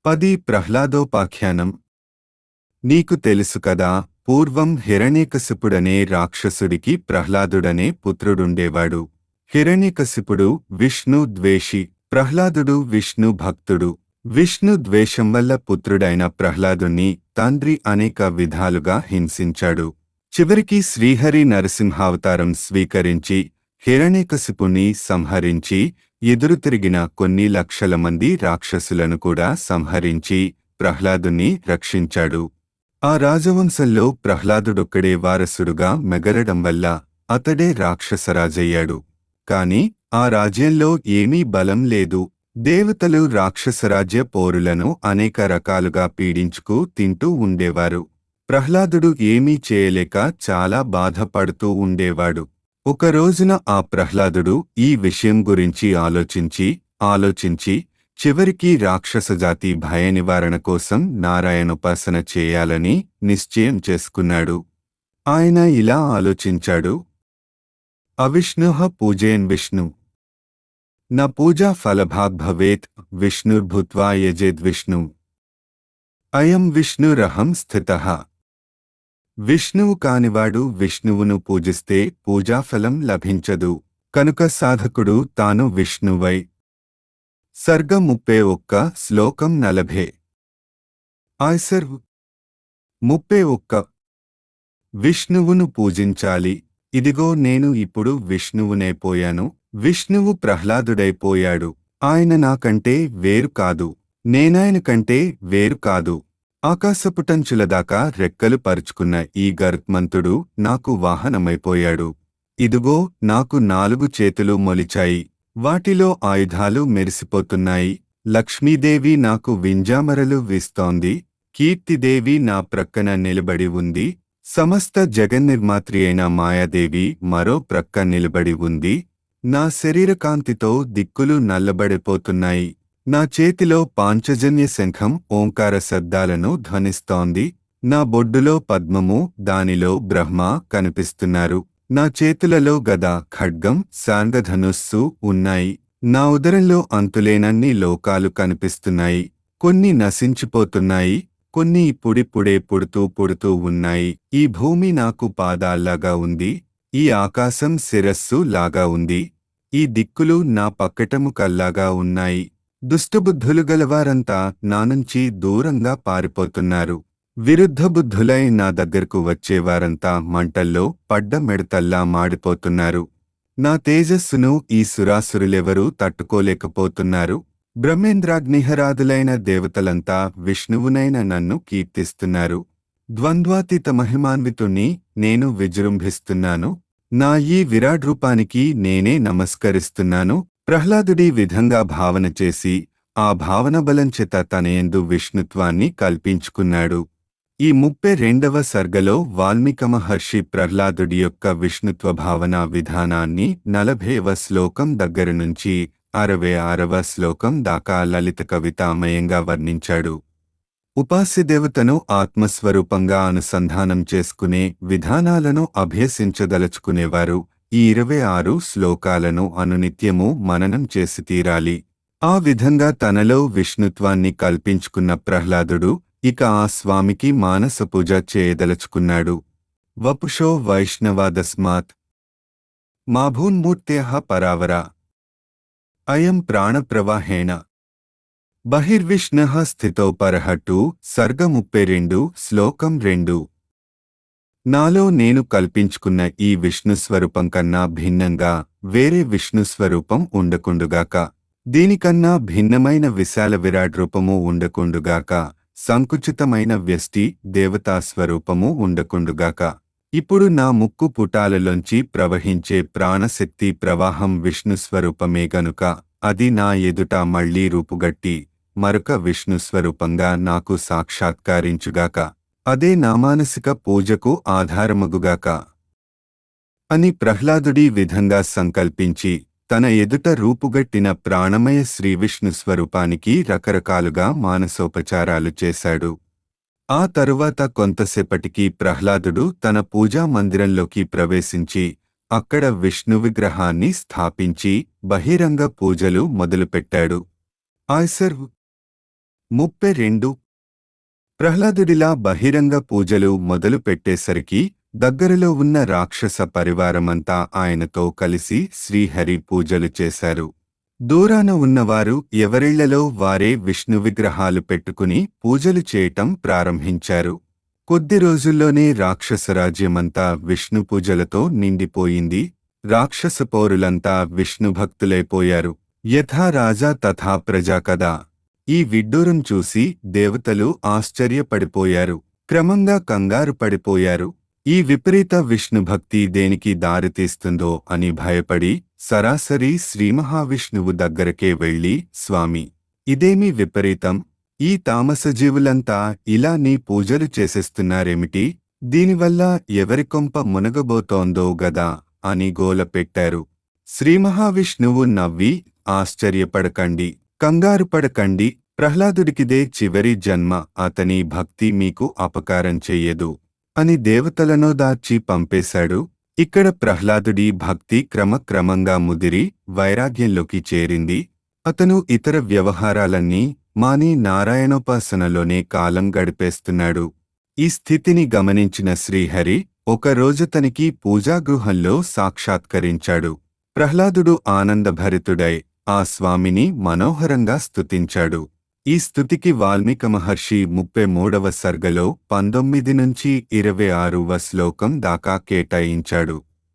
పది ప్రహ్లాదోపాఖ్యానం నీకు తెలుసు కదా పూర్వం హిరణ్యకశిపుడనే రాక్షసుడికి ప్రహ్లాదుడనే పుత్రుడుండేవాడు హిరణ్యకశిపుడు విష్ణు ద్వేషి ప్రహ్లాదుడు విష్ణు భక్తుడు విష్ణు ద్వేషం వల్ల పుత్రుడైన ప్రహ్లాదుణ్ణి తండ్రి అనేక విధాలుగా హింసించాడు చివరికి శ్రీహరి నరసింహావతారం స్వీకరించి హిరణ్యకశిపుని సంహరించి ఎదురు తిరిగిన కొన్ని లక్షల మంది రాక్షసులను కూడా సంహరించి ప్రహ్లాదుని రక్షించాడు ఆ రాజవంశంలో ప్రహ్లాదుడొక్కడే వారసుడుగా మెగరడం వల్ల అతడే రాక్షసరాజయ్యాడు కాని ఆ రాజ్యంలో ఏమీ బలం లేదు దేవతలు రాక్షసరాజ్య పోరులను అనేక రకాలుగా పీడించుకు తింటూ ఉండేవారు ప్రహ్లాదుడు ఏమీ చేయలేక చాలా బాధపడుతూ ఉండేవాడు ఒక రోజున ఆ ప్రహ్లాదుడు ఈ విషయం గురించి ఆలోచించి ఆలోచించి చివరికి రాక్షసజాతి భయ నివారణ కోసం నారాయణోపాసన చేయాలని నిశ్చయం చేసుకున్నాడు ఆయన ఇలా ఆలోచించాడు అవిష్ణుః పూజయన్ విష్ణు న పూజా ఫలభాగ్ భవేత్ విష్ణుర్భూత్వా యజేద్విష్ణు అయం విష్ణురహం స్థితః విష్ణువు కానివాడు విష్ణువును పూజిస్తే పూజాఫలం లభించదు కనుక సాధకుడు తాను విష్ణువై సర్గ ముప్పే ఒక్క శ్లోకం నలభే ఆయ్సర్ ముప్పే ఒక్క విష్ణువును పూజించాలి ఇదిగో నేను ఇప్పుడు విష్ణువునైపోయాను విష్ణువు ప్రహ్లాదుడైపోయాడు ఆయన నాకంటే వేరు కాదు నేనాయన కంటే వేరు కాదు ఆకాశపుటంచుల దాకా రెక్కలు పరుచుకున్న ఈ గరుత్మంతుడు నాకు వాహనమైపోయాడు ఇదిగో నాకు నాలుగు చేతులు మొలిచాయి వాటిలో ఆయుధాలు మెరిసిపోతున్నాయి లక్ష్మీదేవి నాకు వింజామరలు వీస్తోంది కీర్తిదేవి నా ప్రక్కన నిలబడి ఉంది సమస్త జగన్నిర్మాత్రి అయిన మాయాదేవి మరో ప్రక్క నిలబడి ఉంది నా శరీరకాంతితో దిక్కులు నల్లబడిపోతున్నాయి నా చేతిలో పాంచజన్య శంఖం ఓంకార శబ్దాలను ధ్వనిస్తోంది నా బొడ్డులో పద్మము దానిలో బ్రహ్మ కనిపిస్తున్నారు నా చేతులలో గద ఖడ్గం సాంగధనుస్సు ఉన్నాయి నా ఉదరంలో అంతులేనన్ని లోకాలు కనిపిస్తున్నాయి కొన్ని నశించిపోతున్నాయి కొన్ని ఇప్పుడిప్పుడే పుడుతూ పుడుతూ ఉన్నాయి ఈ భూమి నాకు పాదాల్లాగా ఉంది ఈ ఆకాశం శిరస్సు లాగా ఉంది ఈ దిక్కులు నా పక్కటము కల్లాగా ఉన్నాయి దుష్టబుద్ధులు గలవారంతా నా నుంచి దూరంగా పారిపోతున్నారు విరుద్ధ బుద్ధులై నా దగ్గరకు వచ్చేవారంతా మంటల్లో పడ్డ మెడతల్లా మాడిపోతున్నారు నా తేజస్సును ఈ సురాసురులెవరూ తట్టుకోలేకపోతున్నారు బ్రహ్మేంద్రాగ్నిహరాదులైన దేవతలంతా విష్ణువునైన నన్ను కీర్తిస్తున్నారు ద్వంద్వాతీత మహిమాన్వితుణ్ణి నేను విజృంభిస్తున్నాను నా ఈ విరాట్ రూపానికి నేనే నమస్కరిస్తున్నాను ప్రహ్లాదుడి విధంగా భావన చేసి ఆ భావన బలంచేత తనయందు విష్ణుత్వాన్ని కల్పించుకున్నాడు ఈ ముప్పై రెండవ సర్గలో వాల్మీక మహర్షి ప్రహ్లాదుడి యొక్క విష్ణుత్వ భావన విధానాన్ని నలభైవ శ్లోకం దగ్గర నుంచి అరవై ఆరవ శ్లోకం దాకా లలిత కవితామయంగా వర్ణించాడు ఉపాస్యదేవతను ఆత్మస్వరూపంగా అనుసంధానం చేసుకునే విధానాలను అభ్యసించదలుచుకునేవారు ఈ ఇరవై ఆరు శ్లోకాలను అనునిత్యము మననం చేసి తీరాలి ఆ విధంగా తనలో విష్ణుత్వాన్ని కల్పించుకున్న ప్రహ్లాదుడు ఇక ఆ స్వామికి మానస పూజ చేయదలుచుకున్నాడు వపుషో వైష్ణవాదస్మాత్ మాభూన్మూర్త్యః పరావర అయం ప్రాణప్రవాహేణ బహిర్విష్ణః స్థితో పరహట్టు సర్గ ముప్పై రెండు శ్లోకం రెండు నాలో నేను కల్పించుకున్న ఈ విష్ణుస్వరూపం కన్నా భిన్నంగా వేరే విష్ణుస్వరూపం ఉండకుండుగాక దీనికన్నా భిన్నమైన విశాల విరాట్ రూపము ఉండకుండుగాక సంకుచితమైన వ్యష్టి దేవతా స్వరూపము ఉండకుండుగాక ఇప్పుడు నా ముక్కు పుటాలలోంచి ప్రవహించే ప్రాణశక్తి ప్రవాహం విష్ణు స్వరూపమే గనుక అది నా ఎదుట మళ్లీ రూపుగట్టి మరొక విష్ణు స్వరూపంగా నాకు సాక్షాత్కారించుగాక అదే నా మానసిక పూజకు ఆధారమగుగాక అని ప్రహ్లాదుడి విధంగా సంకల్పించి తన ఎదుట రూపుగట్టిన ప్రాణమయ శ్రీవిష్ణు స్వరూపానికి రకరకాలుగా మానసోపచారాలు చేశాడు ఆ తరువాత కొంతసేపటికి ప్రహ్లాదుడు తన పూజా మందిరంలోకి ప్రవేశించి అక్కడ విష్ణు విగ్రహాన్ని స్థాపించి బహిరంగ పూజలు మొదలుపెట్టాడు ఆయ్సర్ ముప్పై రెండు ప్రహ్లాదుడిలా బహిరంగ పూజలు మొదలు పెట్టేసరికి దగ్గరలో ఉన్న రాక్షస పరివారమంతా ఆయనతో కలిసి శ్రీహరి పూజలు చేశారు దూరాన ఉన్నవారు ఎవరిళ్లలో వారే విష్ణు విగ్రహాలు పెట్టుకుని పూజలు చేయటం ప్రారంభించారు కొద్ది రోజుల్లోనే రాక్షసరాజ్యమంతా విష్ణు పూజలతో నిండిపోయింది రాక్షస పౌరులంతా విష్ణు భక్తులైపోయారు యథా రాజా తథా ప్రజా కదా ఈ విడ్డూరం చూసి దేవతలు ఆశ్చర్యపడిపోయారు క్రమంగా కంగారు పడిపోయారు ఈ విపరీత విష్ణుభక్తి దేనికి దారితీస్తుందో అని భయపడి సరాసరి శ్రీమహావిష్ణువు దగ్గరకే వెళ్లి స్వామి ఇదేమి విపరీతం ఈ తామసజీవులంతా ఇలా నీ పూజలు చేసేస్తున్నారేమిటి దీనివల్ల ఎవరి కొంప మునగబోతోందో గదా అని గోల పెట్టారు శ్రీమహావిష్ణువు నవ్వి ఆశ్చర్యపడకండి కంగారు పడకండి ప్రహ్లాదుడికిదే చివరి జన్మ అతని భక్తి మీకు అపకారం చెయ్యదు అని దేవతలను దాచి పంపేశాడు ఇక్కడ ప్రహ్లాదుడి భక్తి క్రమక్రమంగా ముదిరి వైరాగ్యంలోకి చేరింది అతను ఇతర వ్యవహారాలన్నీ మాని నారాయణోపాసనలోనే కాలం గడిపేస్తున్నాడు ఈ స్థితిని గమనించిన శ్రీహరి ఒక రోజు తనికి పూజాగృహంలో సాక్షాత్కరించాడు ప్రహ్లాదుడు ఆనందభరితుడై ఆ స్వామిని మనోహరంగా స్తుతించాడు ఈ స్థుతికి వాల్మీక మహర్షి ముప్పై మూడవ సర్గలో పంతొమ్మిది నుంచి ఇరవై ఆరువ శ్లోకం దాకా కేటాయించాడు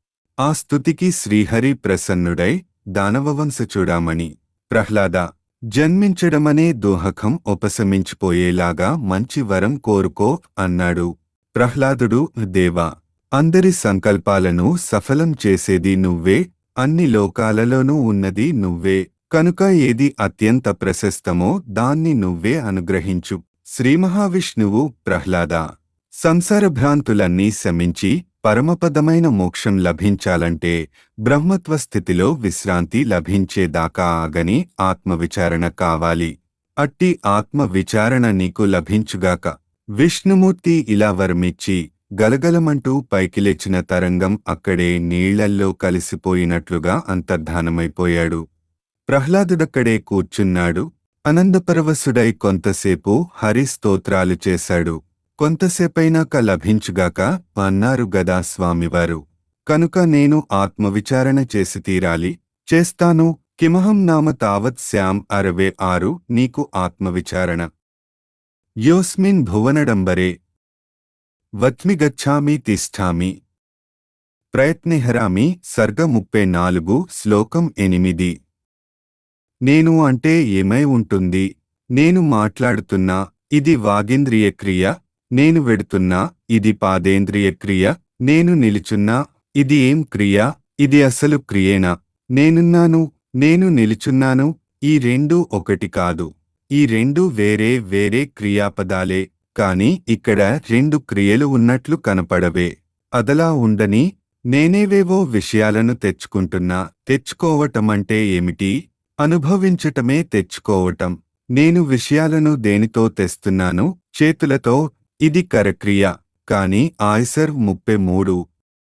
ఆ స్థుతికి శ్రీహరి ప్రసన్నుడై దానవవంశచూడామణి ప్రహ్లాద జన్మించడమనే దోహకం ఉపశమించిపోయేలాగా మంచి వరం కోరుకో అన్నాడు ప్రహ్లాదుడు దేవా అందరి సంకల్పాలను సఫలం చేసేది నువ్వే అన్ని లోకాలలోనూ ఉన్నది నువ్వే కనుక ఏది అత్యంత ప్రశస్తమో దాన్ని నువ్వే అనుగ్రహించు శ్రీమహావిష్ణువు ప్రహ్లాద సంసార భ్రాంతులన్నీ శమించి పరమపదమైన మోక్షం లభించాలంటే బ్రహ్మత్వ స్థితిలో విశ్రాంతి లభించేదాకా ఆగని ఆత్మవిచారణ కావాలి అట్టి ఆత్మ విచారణ నీకు లభించుగాక విష్ణుమూర్తి ఇలా వరమిచ్చి గలగలమంటూ పైకి లేచిన తరంగం అక్కడే నీళ్లల్లో కలిసిపోయినట్లుగా అంతర్ధానమైపోయాడు ప్రహ్లాదుడక్కడే కూర్చున్నాడు అనందపరవశుడై కొంతసేపు హరి స్తోత్రాలు చేశాడు కొంతసేపైనాక లభించుగాక అన్నారు గదా స్వామివారు కనుక నేను ఆత్మవిచారణ చేసి తీరాలి చేస్తాను కిమహం నామ తావత్ శ్యాం అరవే ఆరు నీకు ఆత్మవిచారణ యోస్మిన్ భువనడంబరే వత్మి గచ్చామి తిష్ఠామి ప్రయత్నిహరామి సర్గ ముప్పై నాలుగు శ్లోకం ఎనిమిది నేను అంటే ఏమై ఉంటుంది నేను మాట్లాడుతున్నా ఇది వాగేంద్రియ క్రియ నేను వెడుతున్నా ఇది పాదేంద్రియ క్రియ నేను నిలుచున్నా ఇది ఏం క్రియ ఇది అసలు క్రియేనా నేనున్నాను నేను నిలుచున్నాను ఈ రెండూ ఒకటి కాదు ఈ రెండు వేరే వేరే క్రియాపదాలే కాని ఇక్కడ రెండు క్రియలు ఉన్నట్లు కనపడవే అదలా ఉండని నేనేవేవో విషయాలను తెచ్చుకుంటున్నా తెచ్చుకోవటమంటే ఏమిటి అనుభవించటమే తెచ్చుకోవటం నేను విషయాలను దేనితో తెస్తున్నాను చేతులతో ఇది కరక్రియ కాని ఆయిసర్ ముప్పై మూడు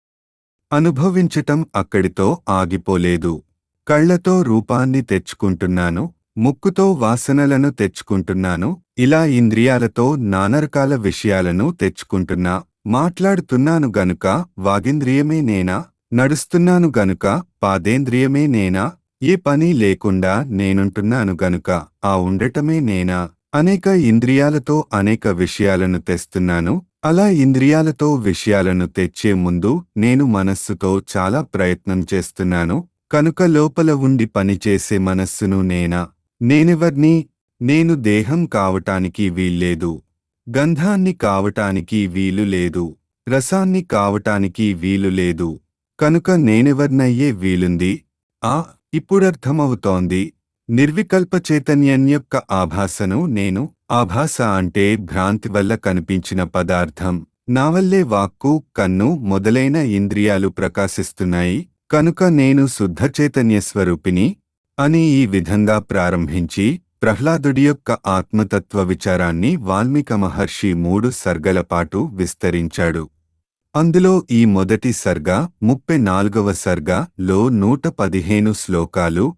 అనుభవించటం అక్కడితో ఆగిపోలేదు కళ్లతో రూపాన్ని తెచ్చుకుంటున్నాను ముక్కుతో వాసనలను తెచ్చుకుంటున్నాను ఇలా ఇంద్రియాలతో నానరకాల విషయాలను తెచ్చుకుంటున్నా మాట్లాడుతున్నాను గనుక వాగింద్రియమే నేనా నడుస్తున్నాను గనుక పాదేంద్రియమే నేనా ఏ పని లేకుండా నేనుంటున్నాను గనుక ఆ ఉండటమే నేనా అనేక ఇంద్రియాలతో అనేక విషయాలను తెస్తున్నాను అలా ఇంద్రియాలతో విషయాలను తెచ్చే ముందు నేను మనస్సుతో చాలా ప్రయత్నం చేస్తున్నాను కనుక లోపల ఉండి పనిచేసే మనస్సును నేనా నేనెవర్ని నేను దేహం కావటానికి వీల్లేదు గంధాన్ని కావటానికి వీలు లేదు రసాన్ని కావటానికి వీలు లేదు కనుక నేనెవర్నయ్యే వీలుంది ఆ ఇప్పుడర్థమవుతోంది నిర్వికల్ప చైతన్యం యొక్క ఆభాసను నేను ఆభాస అంటే భ్రాంతి వల్ల కనిపించిన పదార్థం నా వల్లే వాక్కు కన్ను మొదలైన ఇంద్రియాలు ప్రకాశిస్తున్నాయి కనుక నేను శుద్ధ చైతన్య స్వరూపిని అని ఈ విధంగా ప్రారంభించి ప్రహ్లాదుడి యొక్క ఆత్మతత్వ విచారాన్ని వాల్మీక మహర్షి మూడు సర్గల పాటు విస్తరించాడు అందులో ఈ మొదటి సర్గ ముప్పై నాలుగవ సర్గ లో నూట పదిహేను శ్లోకాలు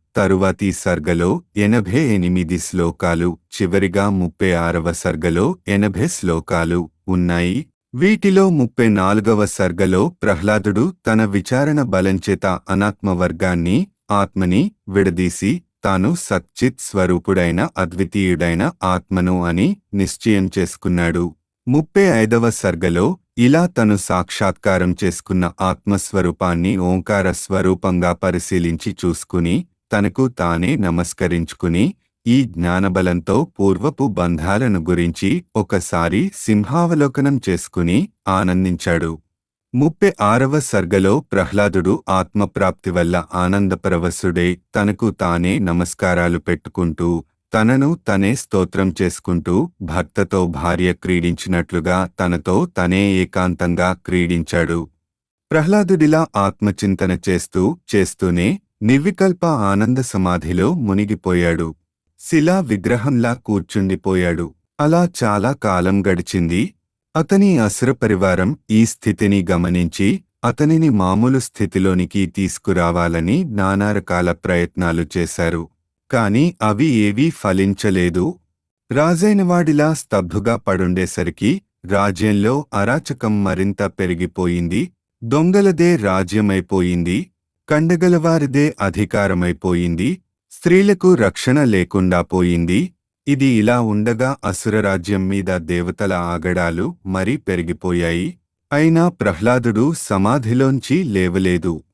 తరువాతి సర్గలో ఎనభై ఎనిమిది శ్లోకాలు చివరిగా ముప్పై ఆరవ సర్గలో ఎనభై శ్లోకాలు ఉన్నాయి వీటిలో ముప్పై నాలుగవ సర్గలో ప్రహ్లాదుడు తన విచారణ బలంచేత అనాత్మవర్గాన్ని ఆత్మని విడదీసి తాను సచ్చిత్ స్వరూపుడైన అద్వితీయుడైన ఆత్మను అని నిశ్చయం చేసుకున్నాడు ముప్పై ఐదవ సర్గలో ఇలా తను సాక్షాత్కారం చేసుకున్న ఆత్మస్వరూపాన్ని ఓంకార స్వరూపంగా పరిశీలించి చూసుకుని తనకు తానే నమస్కరించుకుని ఈ జ్ఞానబలంతో పూర్వపు బంధాలను గురించి ఒకసారి సింహావలోకనం చేసుకుని ఆనందించాడు ముప్పై ఆరవ సర్గలో ప్రహ్లాదుడు ఆత్మప్రాప్తి వల్ల ఆనందపరవశుడై తనకు తానే నమస్కారాలు పెట్టుకుంటూ తనను తనే స్తోత్రం చేసుకుంటూ భక్తతో భార్య క్రీడించినట్లుగా తనతో తనే ఏకాంతంగా క్రీడించాడు ప్రహ్లాదుడిలా ఆత్మచింతన చేస్తూ చేస్తూనే నిర్వికల్ప ఆనంద సమాధిలో మునిగిపోయాడు శిలా విగ్రహంలా కూర్చుండిపోయాడు అలా చాలా కాలం గడిచింది అతని అసుర పరివారం ఈ స్థితిని గమనించి అతనిని మామూలు స్థితిలోనికి తీసుకురావాలని నానా రకాల ప్రయత్నాలు చేశారు కాని అవి ఏవీ ఫలించలేదు రాజైనవాడిలా స్తబ్దుగా పడుండేసరికి రాజ్యంలో అరాచకం మరింత పెరిగిపోయింది దొంగలదే రాజ్యమైపోయింది కండగలవారిదే అధికారమైపోయింది స్త్రీలకు రక్షణ లేకుండా పోయింది ఇది ఇలా ఉండగా అసురరాజ్యం మీద దేవతల ఆగడాలు మరీ పెరిగిపోయాయి అయినా ప్రహ్లాదుడు సమాధిలోంచి లేవలేదు